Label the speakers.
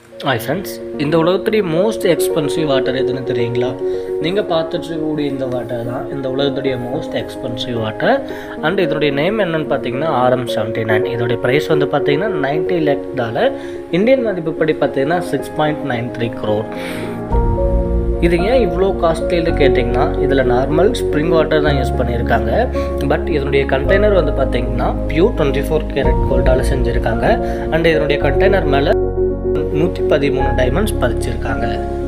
Speaker 1: hi friends இந்த உலகத்துடைய most expensive water எதுன்னு தெரியுங்களா நீங்கள் பார்த்துட்டு இருக்கக்கூடிய இந்த வாட்டர் தான் இந்த உலகத்துடைய மோஸ்ட் எக்ஸ்பென்சிவ் வாட்டர் அண்ட் இதனுடைய நேம் என்னன்னு பார்த்தீங்கன்னா ஆர்எம் செவன்ட்டி நைன் இதோடைய ப்ரைஸ் வந்து பார்த்தீங்கன்னா நைன்ட்டி லேக் டாலர் இந்தியன் மதிப்புப்படி பார்த்தீங்கன்னா six point nine three crore இது ஏன் இவ்வளோ காஸ்ட்லின்னு கேட்டிங்கன்னா இதில் நார்மல் ஸ்ப்ரிங் வாட்டர் தான் யூஸ் பண்ணியிருக்காங்க பட் இதனுடைய கண்டெய்னர் வந்து பார்த்தீங்கன்னா பியூர் டுவெண்ட்டி ஃபோர் கேரட் கோல்டால் செஞ்சுருக்காங்க அண்ட் இதனுடைய கண்டெய்னர் மேலே நூற்றி பதிமூணு டைமண்ட்ஸ் பதிச்சிருக்காங்க